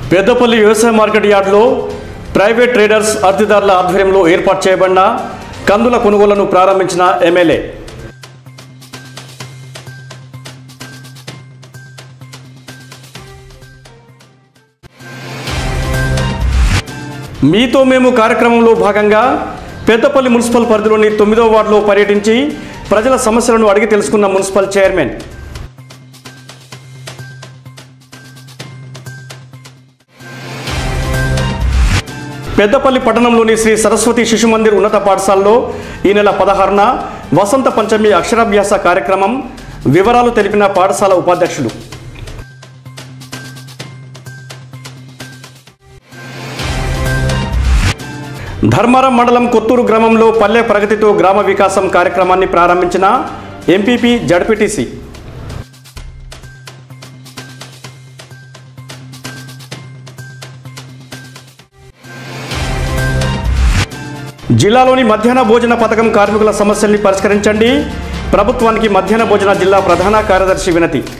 పెద్దపల్లి వ్యవసాయ మార్కెట్ యార్డులో private traders అర్ధిదారుల ఆధ్వర్యంలో ఏర్పాటు చేయబడిన కందుల కొనుగోళ్లను ప్రారంభించిన ఎమ్మెల్యే మీతో మేము కార్యక్రమంలో భాగంగా పెద్దపల్లి మున్సిపల్ పరిధిలోని తొమ్మిదవ వార్డులో పర్యటించి ప్రజల సమస్యలను అడిగి తెలుసుకున్న మున్సిపల్ చైర్మన్ పెద్దపల్లి పట్టణంలోని శ్రీ సరస్వతి శిశు మందిర్ ఉన్నత పాఠశాలలో ఈ నెల పదహారున వసంత పంచమి అక్షరాభ్యాస కార్యక్రమం వివరాలు తెలిపిన పాఠశాల ఉపాధ్యక్షులు ధర్మారం మండలం కొత్తూరు గ్రామంలో పల్లె ప్రగతితో గ్రామ వికాసం కార్యక్రమాన్ని ప్రారంభించిన ఎంపీపీ జడ్పీటీసీ జిల్లాలోని మధ్యాహ్న భోజన పథకం కార్మికుల సమస్యల్ని పరిష్కరించండి ప్రభుత్వానికి మధ్యాహ్న భోజన జిల్లా ప్రధాన కార్యదర్శి వినతి